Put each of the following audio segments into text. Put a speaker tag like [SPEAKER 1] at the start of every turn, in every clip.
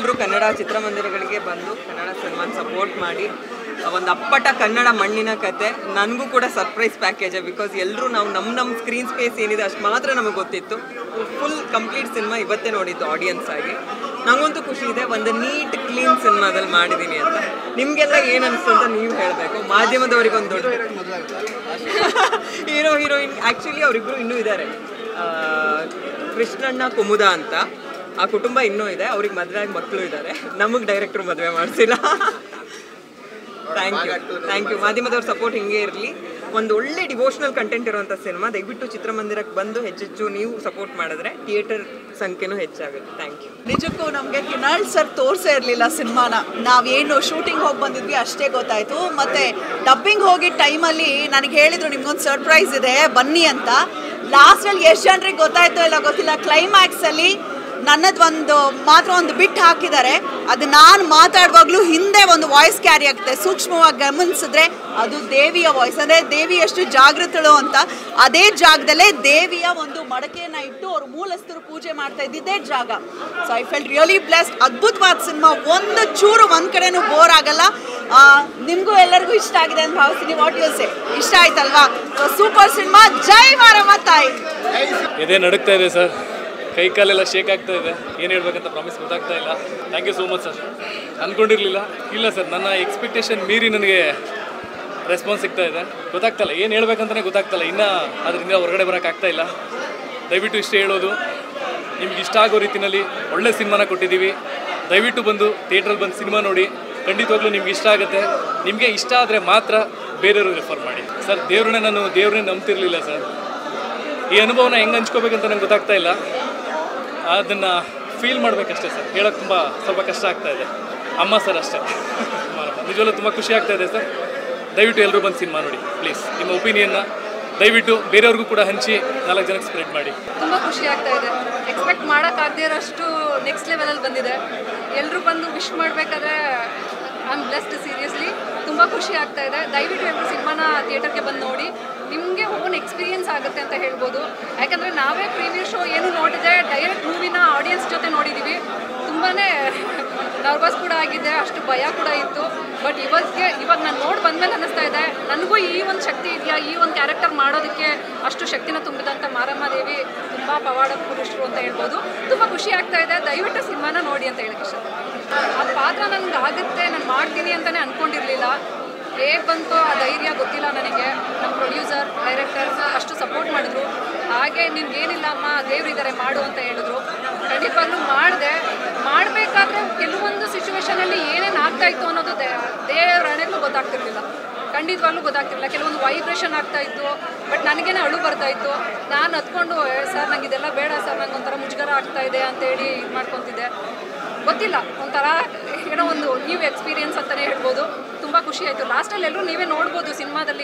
[SPEAKER 1] ಎಲ್ಲರೂ ಕನ್ನಡ ಚಿತ್ರಮಂದಿರಗಳಿಗೆ ಬಂದು ಕನ್ನಡ ಸಿನಿಮಾನ ಸಪೋರ್ಟ್ ಮಾಡಿ ಒಂದು ಅಪ್ಪಟ ಕನ್ನಡ ಮಣ್ಣಿನ ಕತೆ ನನಗೂ ಕೂಡ ಸರ್ಪ್ರೈಸ್ ಪ್ಯಾಕೇಜ್ ಬಿಕಾಸ್ ಎಲ್ಲರೂ ನಾವು ನಮ್ಮ ನಮ್ಮ ಸ್ಕ್ರೀನ್ ಸ್ಪೇಸ್ ಏನಿದೆ ಅಷ್ಟು ಮಾತ್ರ ನಮಗೆ ಗೊತ್ತಿತ್ತು ಫುಲ್ ಕಂಪ್ಲೀಟ್ ಸಿನಿಮಾ ಇವತ್ತೇ ನೋಡಿದ್ದು ಆಡಿಯನ್ಸ್ ಆಗಿ ನಂಗಂತೂ ಖುಷಿ ಇದೆ ಒಂದು ನೀಟ್ ಕ್ಲೀನ್ ಸಿನಿಮಾದಲ್ಲಿ ಮಾಡಿದ್ದೀನಿ ಅಂತ ನಿಮಗೆಲ್ಲ ಏನು ಅನಿಸ್ತು ಅಂತ ನೀವು ಹೇಳಬೇಕು ಮಾಧ್ಯಮದವ್ರಿಗೆ ಒಂದು ದೊಡ್ಡ ಹೀರೋ ಹೀರೋಯಿನ್ ಆ್ಯಕ್ಚುಲಿ ಅವರಿಬ್ಬರು ಇನ್ನೂ ಇದ್ದಾರೆ ಆ, ಕೃಷ್ಣಣ್ಣ ಕುಮುದ ಅಂತ ಆ ಕುಟುಂಬ ಇನ್ನೂ ಇದೆ ಅವ್ರಿಗೆ ಮದುವೆ ಆಗಿ ಮಕ್ಕಳು ಇದ್ದಾರೆ ನಮಗೆ ಡೈರೆಕ್ಟ್ರು ಮದುವೆ ಮಾಡಿಸಿಲ್ಲ ಥ್ಯಾಂಕ್ ಯು ಥ್ಯಾಂಕ್ ಯು ಮಾಧ್ಯಮದವ್ರ ಸಪೋರ್ಟ್ ಹಿಂಗೆ ಇರಲಿ ಒಂದು ಒಳ್ಳೆ ಡಿವೋಷನಲ್ ಕಂಟೆಂಟ್ ಇರುವಂಥ ಸಿನಿಮಾ ದಯವಿಟ್ಟು ಚಿತ್ರಮಂದಿರಕ್ಕೆ ಬಂದು ಹೆಚ್ಚೆಚ್ಚು ನೀವು ಸಪೋರ್ಟ್ ಮಾಡಿದ್ರೆ ಥಿಯೇಟರ್ ಸಂಖ್ಯೆನೂ ಹೆಚ್ಚಾಗುತ್ತೆ ಥ್ಯಾಂಕ್ ಯು
[SPEAKER 2] ನಿಜಕ್ಕೂ ನಮಗೆ ಕಿನಾಳ್ ಸರ್ ತೋರಿಸೇ ಇರಲಿಲ್ಲ ಸಿನಿಮಾನ ನಾವೇನು ಶೂಟಿಂಗ್ ಹೋಗಿ ಬಂದಿದ್ವಿ ಅಷ್ಟೇ ಗೊತ್ತಾಯಿತು ಮತ್ತು ಡಬ್ಬಿಂಗ್ ಹೋಗಿದ್ದ ಟೈಮಲ್ಲಿ ನನಗೆ ಹೇಳಿದ್ರು ನಿಮ್ಗೊಂದು ಸರ್ಪ್ರೈಸ್ ಇದೆ ಬನ್ನಿ ಅಂತ ಲಾಸ್ಟಲ್ಲಿ ಎಷ್ಟು ಜನರಿಗೆ ಗೊತ್ತಾಯ್ತೋ ಇಲ್ಲ ಗೊತ್ತಿಲ್ಲ ಕ್ಲೈಮ್ಯಾಕ್ಸಲ್ಲಿ ನನ್ನದು ಒಂದು ಮಾತ್ರ ಒಂದು ಬಿಟ್ ಹಾಕಿದ್ದಾರೆ ಅದು ನಾನು ಮಾತಾಡುವಾಗಲೂ ಹಿಂದೆ ಒಂದು ವಾಯ್ಸ್ ಕ್ಯಾರಿ ಆಗುತ್ತೆ ಸೂಕ್ಷ್ಮವಾಗಿ ಗಮನಿಸಿದ್ರೆ ಅದು ದೇವಿಯ ವಾಯ್ಸ್ ಅಂದರೆ ದೇವಿ ಎಷ್ಟು ಜಾಗೃತಳು ಅಂತ ಅದೇ ಜಾಗದಲ್ಲೇ ದೇವಿಯ ಒಂದು ಮಡಕೆಯನ್ನು ಇಟ್ಟು ಅವರು ಮೂಲಸ್ಥರು ಪೂಜೆ ಮಾಡ್ತಾ ಇದ್ದಿದ್ದೇ ಜಾಗ so I felt really blessed ಅದ್ಭುತವಾದ ಸಿನಿಮಾ ಒಂದು ಚೂರು ಒಂದು ಕಡೆನೂ ಬೋರ್ ಆಗಲ್ಲ ಆ, ನಿಮಗೂ ಎಲ್ಲರಿಗೂ ಇಷ್ಟ ಆಗಿದೆ ಅಂತ ಭಾವಿಸ್ತೀನಿ ವಾಟ್ ಯು ಸೇ ಇಷ್ಟ ಆಯ್ತಲ್ವಾ ಸೂಪರ್ ಸಿನಿಮಾ ಜೈ ಮಾರಮ್ಮ ತಾಯಿ
[SPEAKER 3] ಎದೆ ನಡುಕ್ತಾ ಇದೆ ಸರ್ ಕೈ ಕಾಲೆಲ್ಲ ಶೇಕ್ ಆಗ್ತಾ ಇದೆ ಏನು ಹೇಳ್ಬೇಕಂತ ಪ್ರಾಮಿಸ್ ಗೊತ್ತಾಗ್ತಾ ಇಲ್ಲ thank you so much sir ಅಂದ್ಕೊಂಡಿರಲಿಲ್ಲ ಇಲ್ಲ ಸರ್ ನನ್ನ ಎಕ್ಸ್ಪೆಕ್ಟೇಷನ್ ಮೀರಿ ನನಗೆ ರೆಸ್ಪಾನ್ಸ್ ಸಿಗ್ತಾ ಇದೆ ಗೊತ್ತಾಗ್ತಲ್ಲ ಏನು ಹೇಳ್ಬೇಕಂತಲೇ ಗೊತ್ತಾಗ್ತಲ್ಲ ಇನ್ನೂ ಅದರಿಂದ ಹೊರಗಡೆ ಬರೋಕ್ಕಾಗ್ತಾ ಇಲ್ಲ ದಯವಿಟ್ಟು ಇಷ್ಟೇ ಹೇಳೋದು ನಿಮ್ಗೆ ಇಷ್ಟ ಆಗೋ ರೀತಿಯಲ್ಲಿ ಒಳ್ಳೆ ಸಿನಿಮಾನ ಕೊಟ್ಟಿದ್ದೀವಿ ದಯವಿಟ್ಟು ಬಂದು ಥಿಯೇಟ್ರಲ್ಲಿ ಬಂದು ಸಿನಿಮಾ ನೋಡಿ ಖಂಡಿತವಾಗ್ಲೂ ನಿಮ್ಗೆ ಇಷ್ಟ ಆಗುತ್ತೆ ನಿಮಗೆ ಇಷ್ಟ ಆದರೆ ಮಾತ್ರ ಬೇರೆಯವ್ರಿಗೆ ರೆಫರ್ ಮಾಡಿ ಸರ್ ದೇವ್ರನ್ನೇ ನಾನು ದೇವ್ರನ್ನೇ ನಂಬ್ತಿರ್ಲಿಲ್ಲ ಸರ್ ಈ ಅನುಭವನ ಹೆಂಗೆ ಹಂಚ್ಕೋಬೇಕಂತ ನಂಗೆ ಗೊತ್ತಾಗ್ತಾ ಇಲ್ಲ ಅದನ್ನು ಫೀಲ್ ಮಾಡಬೇಕಷ್ಟೇ ಸರ್ ಹೇಳೋಕ್ಕೆ ತುಂಬ ಸ್ವಲ್ಪ ಕಷ್ಟ ಆಗ್ತಾ ಇದೆ ಅಮ್ಮ ಸರ್ ಅಷ್ಟೇ ನಿಜವಲ್ಲೂ ತುಂಬ ಖುಷಿ ಆಗ್ತಾ ಇದೆ ಸರ್ ದಯವಿಟ್ಟು ಎಲ್ಲರೂ ಬಂದು ಸಿನಿಮಾ ನೋಡಿ ಪ್ಲೀಸ್ ನಿಮ್ಮ ಒಪಿನಿಯನ್ನ ದಯವಿಟ್ಟು ಬೇರೆಯವ್ರಿಗೂ ಕೂಡ ಹಂಚಿ ನಾಲ್ಕು ಜನಕ್ಕೆ ಸ್ಪ್ರೆಡ್ ಮಾಡಿ
[SPEAKER 4] ತುಂಬ ಖುಷಿ ಆಗ್ತಾ ಇದೆ ಎಕ್ಸ್ಪೆಕ್ಟ್ ಮಾಡೋಕ್ಕಾಗದೇ ಇರೋಷ್ಟು ನೆಕ್ಸ್ಟ್ ಲೆವೆಲಲ್ಲಿ ಬಂದಿದೆ ಎಲ್ಲರೂ ಬಂದು ವಿಶ್ ಮಾಡಬೇಕಾದ್ರೆ ಐ ಆಮ್ ಬ್ಲೆಸ್ಡ್ ಸೀರಿಯಸ್ಲಿ ತುಂಬ ಖುಷಿ ಆಗ್ತಾ ಇದೆ ದಯವಿಟ್ಟು ಎಲ್ಲರೂ ಸಿನಿಮಾನ ಥಿಯೇಟರ್ಗೆ ಬಂದು ನೋಡಿ ನಿಮಗೆ ಓನ್ ಎಕ್ಸ್ಪೀರಿಯನ್ಸ್ ಆಗುತ್ತೆ ಅಂತ ಹೇಳ್ಬೋದು ಯಾಕಂದರೆ ನಾವೇ ಪ್ರೀವಿಯಸ್ ಶೋ ಏನು ನೋಡಿದೆ ಡೈರೆಕ್ಟ್ ಮೂವಿನ ಆಡಿಯನ್ಸ್ ಜೊತೆ ನೋಡಿದ್ದೀವಿ ತುಂಬಾ ನರ್ವಸ್ ಕೂಡ ಆಗಿದೆ ಅಷ್ಟು ಭಯ ಕೂಡ ಇತ್ತು ಬಟ್ ಇವತ್ತಿಗೆ ಇವಾಗ ನಾನು ನೋಡಿ ಬಂದ್ಮೇಲೆ ಅನ್ನಿಸ್ತಾ ಇದೆ ನನಗೂ ಈ ಒಂದು ಶಕ್ತಿ ಇದೆಯಾ ಈ ಒಂದು ಕ್ಯಾರೆಕ್ಟರ್ ಮಾಡೋದಕ್ಕೆ ಅಷ್ಟು ಶಕ್ತಿನ ತುಂಬಿದಂಥ ಮಾರಮ್ಮ ದೇವಿ ತುಂಬ ಪವಾಡ ಪುರುಷರು ಅಂತ ಹೇಳ್ಬೋದು ತುಂಬ ಖುಷಿ ಆಗ್ತಾ ಇದೆ ದಯವಿಟ್ಟು ಸಿನಿಮಾನ ನೋಡಿ ಅಂತ ಹೇಳಕ್ಕೆ ಇಷ್ಟಪಡ್ತೀನಿ ಆ ಪಾತ್ರ ನನಗೆ ಆಗುತ್ತೆ ನಾನು ಮಾಡ್ತೀನಿ ಅಂತಲೇ ಅಂದ್ಕೊಂಡಿರಲಿಲ್ಲ ಹೇಗೆ ಬಂತು ಆ ಧೈರ್ಯ ಗೊತ್ತಿಲ್ಲ ನನಗೆ ನಮ್ಮ ಪ್ರೊಡ್ಯೂಸರ್ ಡೈರೆಕ್ಟರ್ ಅಷ್ಟು ಸಪೋರ್ಟ್ ಮಾಡಿದ್ರು ಹಾಗೆ ನಿನ್ಗೇನಿಲ್ಲ ಅಮ್ಮ ದೇವ್ರಿದ್ದಾರೆ ಮಾಡು ಅಂತ ಹೇಳಿದ್ರು ಖಂಡಿತವಾಗ್ಲೂ ಮಾಡಿದೆ ಮಾಡಬೇಕಾದ್ರೆ ಕೆಲವೊಂದು ಸಿಚುವೇಶನಲ್ಲಿ ಏನೇನು ಆಗ್ತಾ ಇತ್ತು ಅನ್ನೋದು ದೇವ್ರ ಹಣೆಗೂ ಗೊತ್ತಾಗ್ತಿರ್ಲಿಲ್ಲ ಖಂಡಿತವಾಗ್ಲೂ ಗೊತ್ತಾಗ್ತಿರ್ಲಿಲ್ಲ ಕೆಲವೊಂದು ವೈಬ್ರೇಷನ್ ಆಗ್ತಾ ಇತ್ತು ಬಟ್ ನನಗೇನೆ ಅಳು ಬರ್ತಾ ಇತ್ತು ನಾನು ಹತ್ಕೊಂಡು ಸರ್ ನಂಗೆ ಇದೆಲ್ಲ ಬೇಡ ಸರ್ ನಂಗೆ ಒಂಥರ ಮುಜುಗರ ಆಗ್ತಾ ಇದೆ ಅಂತೇಳಿ ಇದು ಮಾಡ್ಕೊತಿದ್ದೆ ಗೊತ್ತಿಲ್ಲ ಒಂಥರ ಏನೋ ಒಂದು ನ್ಯೂ ಎಕ್ಸ್ಪೀರಿಯನ್ಸ್ ಅಂತಲೇ ಹೇಳ್ಬೋದು ತುಂಬ ಖುಷಿ ಆಯಿತು ಲಾಸ್ಟಲ್ಲಿ ಎಲ್ಲರೂ ನೀವೇ ನೋಡ್ಬೋದು ಸಿನಿಮಾದಲ್ಲಿ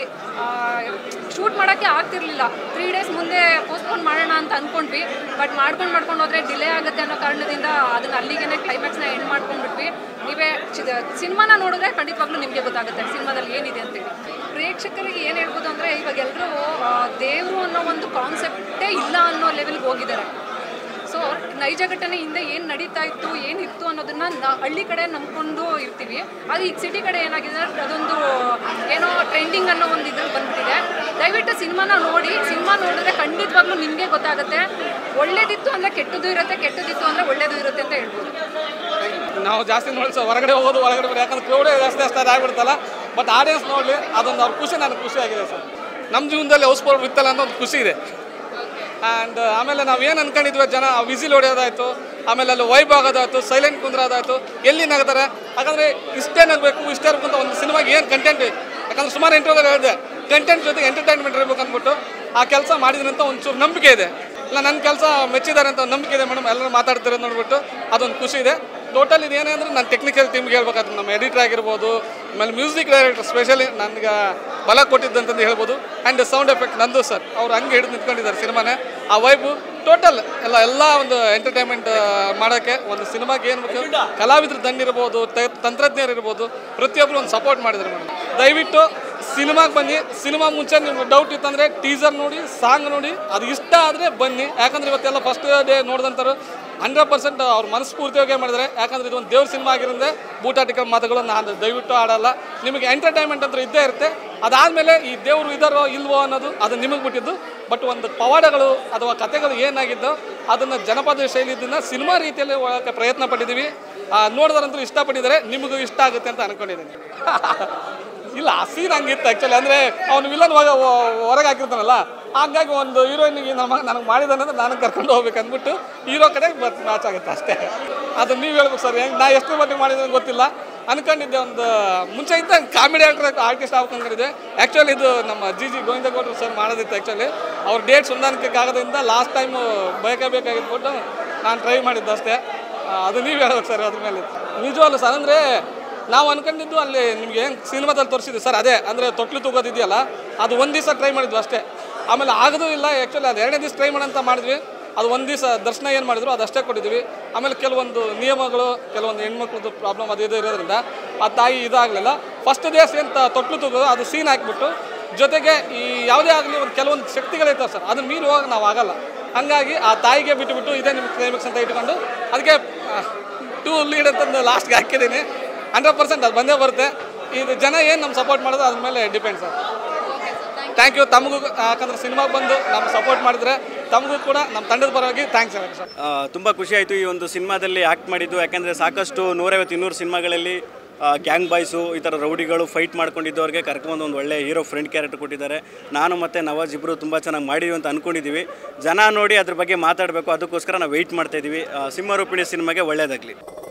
[SPEAKER 4] ಶೂಟ್ ಮಾಡೋಕ್ಕೆ ಆಗ್ತಿರ್ಲಿಲ್ಲ ತ್ರೀ ಡೇಸ್ ಮುಂದೆ ಪೋಸ್ಟ್ಪೋನ್ ಮಾಡೋಣ ಅಂತ ಅಂದ್ಕೊಂಡ್ವಿ ಬಟ್ ಮಾಡ್ಕೊಂಡು ಮಾಡ್ಕೊಂಡು ಹೋದರೆ ಡಿಲೇ ಆಗುತ್ತೆ ಅನ್ನೋ ಕಾರಣದಿಂದ ಅದನ್ನ ಅಲ್ಲಿಗೆ ಕ್ಲೈಮ್ಯಾಕ್ಸ್ನ ಎಂಡ್ ಮಾಡ್ಕೊಂಡ್ಬಿಟ್ವಿ ನೀವೇ ಸಿನಿಮಾನ ನೋಡಿದ್ರೆ ಖಂಡಿತವಾಗ್ಲೂ ನಿಮಗೆ ಗೊತ್ತಾಗುತ್ತೆ ಸಿನಿಮಾದಲ್ಲಿ ಏನಿದೆ ಅಂತೇಳಿ ಪ್ರೇಕ್ಷಕರಿಗೆ ಏನು ಹೇಳ್ಬೋದು ಅಂದರೆ ಇವಾಗ ಎಲ್ಲರೂ ದೇವರು ಅನ್ನೋ ಒಂದು ಕಾನ್ಸೆಪ್ಟೇ ಇಲ್ಲ ಅನ್ನೋ ಲೆವೆಲ್ಗೆ ಹೋಗಿದ್ದಾರೆ ಸೊ ನೈಜ ಘಟನೆ ಹಿಂದೆ ಏನು ನಡೀತಾ ಇತ್ತು ಏನಿತ್ತು ಅನ್ನೋದನ್ನ ನಾ- ಹಳ್ಳಿ ಕಡೆ ನಂಬ್ಕೊಂಡು ಇರ್ತೀವಿ ಆದರೆ ಈಗ ಸಿಟಿ ಕಡೆ ಏನಾಗಿದೆ ಅಂದ್ರೆ ಅದೊಂದು ಏನೋ ಟ್ರೆಂಡಿಂಗ್ ಅನ್ನೋ ಒಂದು ಇದ್ರಲ್ಲಿ ಬಂದ್ಬಿಟ್ಟಿದೆ ದಯವಿಟ್ಟು ಸಿನಿಮಾನ ನೋಡಿ ಸಿನಿಮಾ ನೋಡಿದ್ರೆ ಖಂಡಿತವಾಗ್ಲೂ ನಿಮಗೆ ಗೊತ್ತಾಗುತ್ತೆ ಒಳ್ಳೇದಿತ್ತು ಅಂದರೆ ಕೆಟ್ಟದ್ದು ಇರುತ್ತೆ ಕೆಟ್ಟದಿತ್ತು ಅಂದರೆ ಒಳ್ಳೇದು ಇರುತ್ತೆ ಅಂತ ಹೇಳ್ಬೋದು
[SPEAKER 5] ನಾವು ಜಾಸ್ತಿ ನೋಡಿ ಸರ್ ಹೊರಗಡೆ ಹೋಗೋದು ಒಳಗಡೆ ಬರೋದು ಯಾಕಂದ್ರೆ ಕ್ರೌಡೇ ಜಾಸ್ತಿ ಅಷ್ಟು ಆಗ್ಬಿಡ್ತಲ್ಲ ಬಟ್ ಆಡಿಯನ್ಸ್ ನೋಡಲಿ ಅದೊಂದು ಅವ್ರ ಖುಷಿ ನನಗೆ ಖುಷಿ ಆಗಿದೆ ಸರ್ ನಮ್ಮ ಜೀವನದಲ್ಲಿ ಹೌಸ್ಫುಲ್ ಬಿತ್ತಲ್ಲ ಅನ್ನೋ ಒಂದು ಖುಷಿ ಇದೆ ಆ್ಯಂಡ್ ಆಮೇಲೆ ನಾವು ಏನು ಅನ್ಕೊಂಡಿದ್ವಿ ಜನ ವಿಸಿಲ್ ಹೊಡೆಯೋದಾಯ್ತು ಆಮೇಲೆ ಅಲ್ಲಿ ವೈಬ್ ಆಗೋದಾಯ್ತು ಸೈಲೆಂಟ್ ಕುಂದ್ರೋದಾಯ್ತು ಎಲ್ಲಿ ನಗ್ತಾರೆ ಯಾಕಂದರೆ ಇಷ್ಟೇ ನಗಬೇಕು ಇಷ್ಟೇ ಇರ್ಬೇಕು ಅಂತ ಒಂದು ಸಿನಿಮಾಗೆ ಏನು ಕಂಟೆಂಟ್ ಯಾಕಂದ್ರೆ ಸುಮಾರು ಇಂಟರ್ವ್ಯೂದಲ್ಲಿ ಹೇಳಿದೆ ಕಂಟೆಂಟ್ ಜೊತೆ ಎಂಟರ್ಟೈನ್ಮೆಂಟ್ ಇರಬೇಕು ಅಂದ್ಬಿಟ್ಟು ಆ ಕೆಲಸ ಮಾಡಿದ್ರಿ ಅಂತ ಒಂಚೂರು ನಂಬಿಕೆ ಇದೆ ಇಲ್ಲ ನನ್ನ ಕೆಲಸ ಮೆಚ್ಚಿದ್ದಾರೆ ಅಂತ ನಂಬಿಕೆ ಇದೆ ಮೇಡಮ್ ಎಲ್ಲರೂ ಮಾತಾಡ್ತಿರೋದು ನೋಡ್ಬಿಟ್ಟು ಅದೊಂದು ಖುಷಿ ಇದೆ ಟೋಟಲ್ ಇದು ಏನೇ ಅಂದರೆ ನಾನು ಟೆಕ್ನಿಕಲ್ ಟೀಮ್ಗೆ ಹೇಳ್ಬೇಕಾದ್ರೆ ನಮ್ಮ ಎಡಿಟರ್ ಆಗಿರ್ಬೋದು ಆಮೇಲೆ ಮ್ಯೂಸಿಕ್ ಡೈರೆಕ್ಟರ್ ಸ್ಪೆಷಲಿ ನನಗೆ ಬಲ ಕೊಟ್ಟಿದ್ದಂತಂದು ಹೇಳ್ಬೋದು ಆ್ಯಂಡ್ ಸೌಂಡ್ ಎಫೆಕ್ಟ್ ನಂದು ಸರ್ ಅವ್ರು ಹಂಗೆ ಹಿಡಿದು ನಿಂತ್ಕೊಂಡಿದ್ದಾರೆ ಸಿನಿಮಾನೇ ಆ ವೈಬು ಟೋಟಲ್ ಎಲ್ಲ ಎಲ್ಲ ಒಂದು ಎಂಟರ್ಟೈನ್ಮೆಂಟ್ ಮಾಡೋಕ್ಕೆ ಒಂದು ಸಿನಿಮಾಗೆ ಏನು ಬೇಕು ಕಲಾವಿದ್ರ ದಂಡಿರ್ಬೋದು ತಂತ್ರಜ್ಞರು ಇರ್ಬೋದು ಪ್ರತಿಯೊಬ್ಬರು ಒಂದು ಸಪೋರ್ಟ್ ಮಾಡಿದ್ರು ಮೇಡಮ್ ದಯವಿಟ್ಟು ಸಿನಿಮಾಗೆ ಬನ್ನಿ ಸಿನಿಮಾ ಮುಂಚೆ ನಿಮ್ಗೆ ಡೌಟ್ ಇತ್ತಂದರೆ ಟೀಸರ್ ನೋಡಿ ಸಾಂಗ್ ನೋಡಿ ಅದು ಇಷ್ಟ ಆದರೆ ಬನ್ನಿ ಯಾಕಂದ್ರೆ ಇವತ್ತೆಲ್ಲ ಫಸ್ಟ್ ಡೇ ನೋಡಿದಂಥವ್ರು ಹಂಡ್ರೆಡ್ ಪರ್ಸೆಂಟ್ ಅವ್ರ ಮನಸ್ಫೂರ್ತಿಯಾಗಿ ಮಾಡಿದರೆ ಯಾಕಂದ್ರೆ ಇದು ಒಂದು ದೇವ್ರ ಸಿನಿಮಾ ಆಗಿರೋದ್ರೆ ಬೂಟಾಟಿಕ ಮಾತುಗಳು ನಾನು ದಯವಿಟ್ಟು ಆಡಲ್ಲ ನಿಮಗೆ ಎಂಟರ್ಟೈನ್ಮೆಂಟ್ ಅಂತ ಇದ್ದೇ ಇರುತ್ತೆ ಅದಾದಮೇಲೆ ಈ ದೇವರು ಇದಾರೋ ಇಲ್ವೋ ಅನ್ನೋದು ಅದು ನಿಮಗೆ ಬಿಟ್ಟಿದ್ದು ಬಟ್ ಒಂದು ಪವಾಡಗಳು ಅಥವಾ ಕಥೆಗಳು ಏನಾಗಿದ್ದೋ ಅದನ್ನು ಜನಪದ ಶೈಲಿದ್ದನ್ನು ಸಿನಿಮಾ ರೀತಿಯಲ್ಲಿ ಒಳಕ್ಕೆ ಪ್ರಯತ್ನ ಪಟ್ಟಿದ್ದೀವಿ ಆ, ನೋಡಿದ್ರಂತೂ ಇಷ್ಟಪಟ್ಟಿದ್ದಾರೆ ನಿಮಗೂ ಇಷ್ಟ ಆಗುತ್ತೆ ಅಂತ ಅನ್ಕೊಂಡಿದ್ದೀನಿ ಇಲ್ಲ ಆ ಸೀನ್ ಹಂಗಿತ್ತು ಆ್ಯಕ್ಚುಲಿ ಅಂದರೆ ಅವನು ವಿಲನ್ ಹೊರಗೆ ಹಾಕಿರ್ತಾನಲ್ಲ ಹಾಗಾಗಿ ಒಂದು ಹೀರೋಯಿನ್ಗೆ ನಮ್ಮ ನನಗೆ ಮಾಡಿದಾನಂದ್ರೆ ನಾನು ಕರ್ಕೊಂಡು ಹೋಗ್ಬೇಕು ಅಂದ್ಬಿಟ್ಟು ಹೀರೋ ಕಡೆ ಬತ್ ಮ್ಯಾಚ್ ಆಗುತ್ತೆ ಅಷ್ಟೇ ಅದು ನೀವು ಹೇಳ್ಬೇಕು ಸರ್ ಹೆಂಗೆ ನಾ ಎಷ್ಟು ಮಟ್ಟಿಗೆ ಮಾಡಿದ್ರೆ ಗೊತ್ತಿಲ್ಲ ಅನ್ಕೊಂಡಿದ್ದೆ ಒಂದು ಮುಂಚೆ ಇದ್ದ ಕಾಮಿಡಿ ಆಕ್ಟರ್ ಆರ್ಟಿಸ್ಟ್ ಆಗ್ಕೊಂಡಿದ್ದೆ ಆ್ಯಕ್ಚುಲಿ ಇದು ನಮ್ಮ ಜಿ ಜಿ ಗೋವಿಂದಗೌಡರು ಸರ್ ಮಾಡೋದಿತ್ತು ಆ್ಯಕ್ಚುಲಿ ಅವ್ರ ಡೇಟ್ಸ್ ಹೊಂದಾಣಿಕೆ ಆಗೋದ್ರಿಂದ ಲಾಸ್ಟ್ ಟೈಮು ಬೇಕೇ ಬೇಕಾಗಿದ್ಬಿಟ್ಟು ನಾನು ಟ್ರೈ ಮಾಡಿದ್ದು ಅಷ್ಟೇ ಆ, ಅದು ನೀವು ಹೇಳ್ಬೇಕು ಸರ್ ಅದ್ರ ಮೇಲೆ ನಿಜವಲ್ಲ ಸರ್ ಅಂದರೆ ನಾವು ಅನ್ಕೊಂಡಿದ್ದು ಅಲ್ಲಿ ನಿಮ್ಗೆ ಏನು ಸಿನಿಮಾದಲ್ಲಿ ತೋರಿಸಿದ್ವಿ ಸರ್ ಅದೇ ಅಂದರೆ ತೊಟ್ಲು ತೂಗೋದಿದೆಯಲ್ಲ ಅದು ಒಂದು ದಿವಸ ಟ್ರೈ ಮಾಡಿದ್ವಿ ಅಷ್ಟೇ ಆಮೇಲೆ ಆಗೋದು ಇಲ್ಲ ಆ್ಯಕ್ಚುಲಿ ಅದು ಎರಡನೇ ದಿವಸ ಟ್ರೈ ಮಾಡೋಂತ ಮಾಡಿದ್ವಿ ಅದು ಒಂದು ದಿವಸ ದರ್ಶನ ಏನು ಮಾಡಿದ್ರು ಅದಷ್ಟೇ ಕೊಟ್ಟಿದ್ವಿ ಆಮೇಲೆ ಕೆಲವೊಂದು ನಿಯಮಗಳು ಕೆಲವೊಂದು ಹೆಣ್ಮಕ್ಳದ್ದು ಪ್ರಾಬ್ಲಮ್ ಅದು ಇದು ಇರೋದ್ರಿಂದ ಆ ತಾಯಿ ಇದಾಗಲಿಲ್ಲ ಫಸ್ಟ್ ದಿವಸ ಏನು ತೊಟ್ಲು ತೂಗೋದು ಅದು ಸೀನ್ ಹಾಕ್ಬಿಟ್ಟು ಜೊತೆಗೆ ಈ ಯಾವುದೇ ಆಗಲಿ ಒಂದು ಕೆಲವೊಂದು ಶಕ್ತಿಗಳಿರ್ತಾವೆ ಸರ್ ಅದನ್ನ ಮೀರಿ ಹೋಗಿ ನಾವು ಆಗಲ್ಲ ಹಂಗಾಗಿ ಆ ತಾಯಿಗೆ ಬಿಟ್ಟುಬಿಟ್ಟು ಇದೇ ನಿಮ್ಮ ಕ್ಲೈಮ್ಯಾಕ್ಸ್ ಅಂತ ಇಟ್ಕೊಂಡು ಅದಕ್ಕೆ ಟೂ ಲೀಡ್ ಅಂತಂದು ಲಾಸ್ಟ್ಗೆ ಹಾಕಿದ್ದೀನಿ ಹಂಡ್ರೆಡ್ ಪರ್ಸೆಂಟ್ ಅದು ಬಂದೇ ಬರುತ್ತೆ ಇದು ಜನ ಏನು ನಮ್ಮ ಸಪೋರ್ಟ್ ಮಾಡೋದು ಅದ್ರ ಮೇಲೆ ಡಿಪೆಂಡ್ ಸರ್ ಥ್ಯಾಂಕ್ ಯು ತಮಗೂ ಯಾಕಂದ್ರೆ ಸಿನಿಮಾಗೆ ಬಂದು ನಮ್ಮ ಸಪೋರ್ಟ್ ಮಾಡಿದ್ರೆ ತಮಗೂ ಕೂಡ ನಮ್ಮ ತಂಡದ ಪರವಾಗಿ ಥ್ಯಾಂಕ್ಸ್ ಹೇಳಿ ಸರ್
[SPEAKER 6] ತುಂಬ ಖುಷಿ ಆಯಿತು ಈ ಒಂದು ಸಿನಿಮಾದಲ್ಲಿ ಆ್ಯಕ್ಟ್ ಮಾಡಿದ್ದು ಯಾಕೆಂದರೆ ಸಾಕಷ್ಟು ನೂರೈವತ್ತು ಇನ್ನೂರು ಸಿನಿಮಾಗಳಲ್ಲಿ ಗ್ಯಾಂಗ್ ಬಾಯ್ಸು ಈ ಥರ ರೌಡಿಗಳು ಫೈಟ್ ಮಾಡ್ಕೊಂಡಿದ್ದವ್ರಿಗೆ ಕರ್ಕೊಂಡು ಒಂದು ಒಳ್ಳೆ ಹೀರೋ ಫ್ರೆಂಡ್ ಕ್ಯಾರೆಕ್ಟರ್ ಕೊಟ್ಟಿದ್ದಾರೆ ನಾನು ಮತ್ತು ನವಾಜ್ ಇಬ್ಬರು ತುಂಬ ಚೆನ್ನಾಗಿ ಮಾಡಿದ್ದೀವಿ ಅಂತ ಅಂದ್ಕೊಂಡಿದ್ದೀವಿ ಜನ ನೋಡಿ ಅದ್ರ ಬಗ್ಗೆ ಮಾತಾಡಬೇಕು ಅದಕ್ಕೋಸ್ಕರ ನಾವು ವೆಯ್ಟ್ ಮಾಡ್ತಾ ಇದ್ದೀವಿ ಸಿಂಹರೂಪಿಣಿ ಸಿನಿಮಾಗೆ ಒಳ್ಳೆಯದಾಗಲಿ